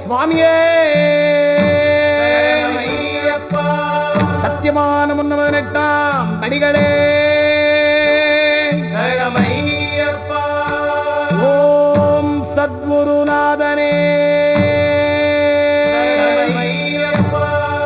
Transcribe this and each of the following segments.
சுவாமியே ஐயப்பா சத்தியமான முன்னவனெட்டாம் படிகளே சரணமையப்பா ஓம் சத்குருநாதனே சரணமையப்பா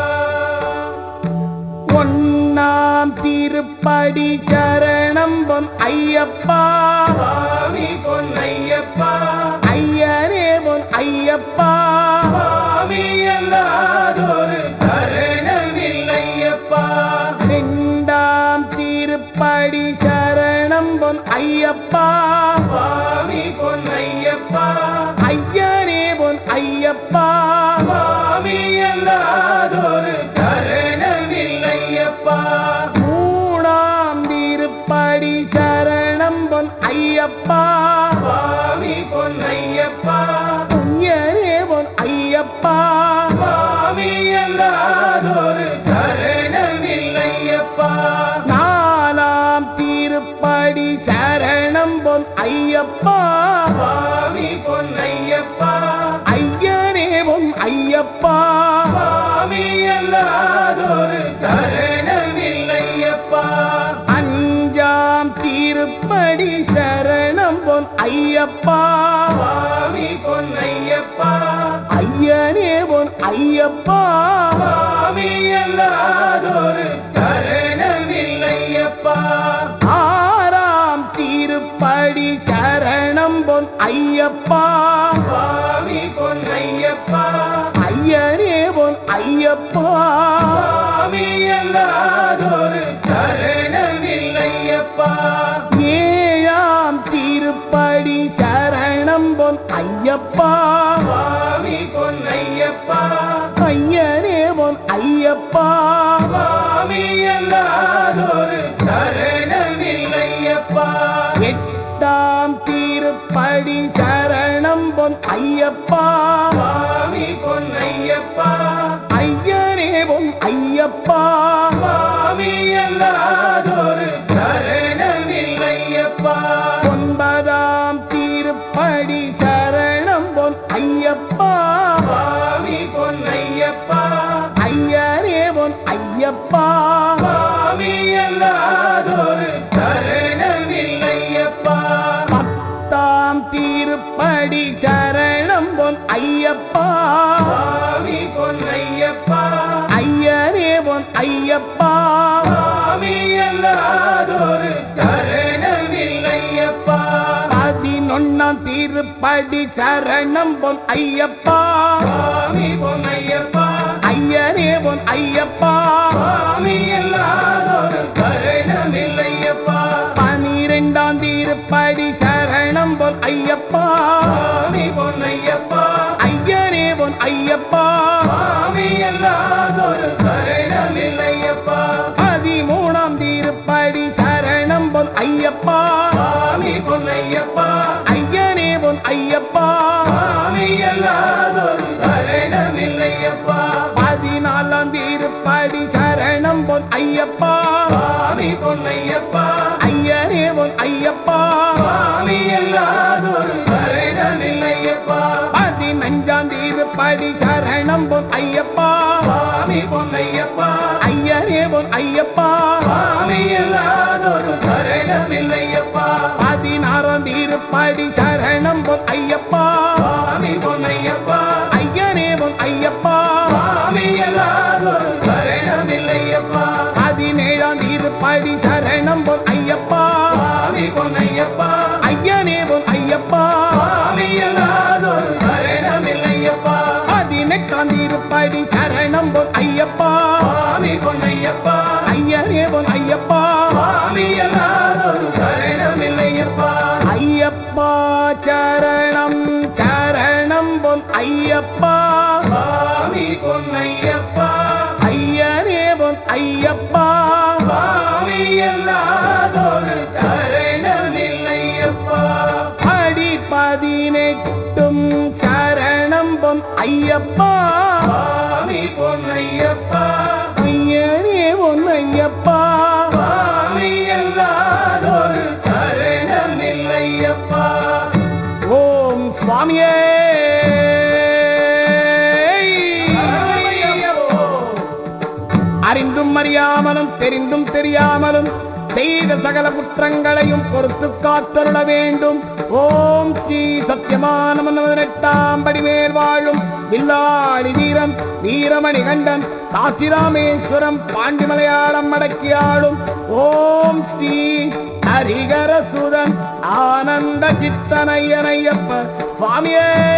ஒன்னாம் திருப்படி சரணம் பொன் ஐயப்பா சுவாமி பொன்னையப்பா ஐயரே பொன் ஐயப்பா சுவாமி அல்லாதொரு சரணமில்லையப்பா ரெண்டாம் திருப்படி சரணம் பொன் ஐயப்பா சுவாமி பொன்னையப்பா ஐயரே பொன் ஐயப்பா சுவாமி அல்லாதொரு சரணமில்லையப்பா மூணாம் திருப்படி சரணம் பொன் ஐயப்பா சுவாமி பொன்னையப்பா ஐயரே பொன் ஐயப்பா சுவாமி அல்லாதொரு சரணமில்லையப்பா நாலாம் திருப்படி சரணம் பொன் ஐயப்பா சுவாமி பொன்னையப்பா ஐயரே பொன் ஐயப்பா சுவாமி அல்லாதொரு சரணமில்லையப்பா அஞ்சாம் திருப்படி சரணம் பொன் ஐயப்பா சுவாமி பொன்னையப்பா ஐயரே பொன் ஐயப்பா சுவாமி அல்லாதொரு சரணமில்லையப்பா ஆறாம் திருப்படி சரணம் பொன் ஐயப்பா சுவாமி பொன்னையப்பா ஐயரே பொன் ஐயப்பா சுவாமி அல்லாதொரு சரணமில்லையப்பா ஏழாம் திருப்படி சரணம் பொன் ஐயப்பா சுவாமி பொன்னையப்பா ஐயரே பொன் ஐயப்பா சுவாமி அல்லாதொரு சரணமில்லையப்பா எட்டாம் திருப்படி சரணம் பொன் ஐயப்பா சுவாமி பொன்னையப்பா ஐயரே பொன் ஐயப்பா சுவாமி அல்லாதொரு சரணமில்லையப்பா ஒன்பதாம் திருப்படி சரணம் பொன் ஐயப்பா சுவாமி பொன்னையப்பா ஐயரே பொன் ஐயப்பா சுவாமி அல்லாதொரு சரணமில்லையப்பா பத்தாம் திருப்படி சரணம் பொன் ஐயப்பா சுவாமி பொன்னையப்பா ஐயரே பொன் ஐயப்பா சுவாமி அல்லாதொரு சரணமில்லையப்பா பதினொன்னாம் திருப்படி சரணம் பொன் ஐயப்பா சுவாமி பொன்னையப்பா ஐயரே பொன் ஐயப்பா சுவாமி அல்லாதொரு சரணமில்லையப்பா பனிரெண்டாம் திருப்படி சரணம் பொன் ஐயப்பா சுவாமி பொன்னையப்பா ஐயரே பொன் ஐயப்பா சுவாமி அல்லாதொரு சரணமில்லையப்பா பதிமூணாம் திருப்படி சரணம் பொன் ஐயப்பா சுவாமி பொன்னையப்பா ஐயரே பொன் ஐயப்பா சுவாமி அல்லாதொரு சரணமில்லையப்பா பதினாலாம் திருப்படி சரணம் பொன் ஐயப்பா சுவாமி பொன்னையப்பா ஐயரே பொன் ஐயப்பா சுவாமி அல்லாதொரு சரணமில்லையப்பா பதினஞ்சாம் திருப்படி சரணம் பொன் ஐயப்பா சுவாமி பொன்னையப்பா ஐயரே பொன் ஐயப்பா சுவாமி அல்லாதொரு சரணமில்லையப்பா பதினாறாம் திருப்படி சரணம் பொன் ஐயப்பா சுவாமி பொன்னையப்பா ஐயரே பொன் ஐயப்பா சுவாமி அல்லாதொரு சரணமில்லையப்பா பதினேழாம் திருப்படி சரணம் பொன் ஐயப்பா சுவாமி பொன்னையப்பா ஐயனே பொன் ஐயப்பா சுவாமி அல்லாதொரு சரணமில்லையப்பா பதினெட்டாம் திருப்படி சரணம் பொன் ஐயப்பா சுவாமி பொன்னையப்பா ஐயரே பொன் ஐயப்பா சுவாமி அல்லாதொரு சரணமில்லையப்பா ஐயப்பா சரணம் சரணம் பொன் ஐயப்பா சுவாமி பொன்னையப்பா ஐயரே பொன் ஐயப்பா சுவாமி அல்லாதொரு சரணமில்லையப்பா அடி பதினெட்டும் சரணம் பொன் ஐயப்பா சுவாமி பொன்னையப்பா ஐயரே பொன் ஐயப்பா சுவாமி அல்லாதொரு சரணமில்லையப்பா ஓம் சுவாமியே அறிந்தும் அறியாமலும் தெரிந்தும் தெரியாமலும் செய்த சகல குற்றங்களையும் பொறுத்து காத்தருள வேண்டும் ஓம் ஸ்ரீ சத்தியமான எட்டாம் படிமேல் வாழும் வில்லாளி வீரம் வீரமணி கண்டன் காசிராமேஸ்வரம் பாண்டி மலையாளம் அடக்கியாளும் ஓம் ஸ்ரீ ஹரிகரசுதன் ஆனந்த சித்தனையனையப்ப சுவாமியே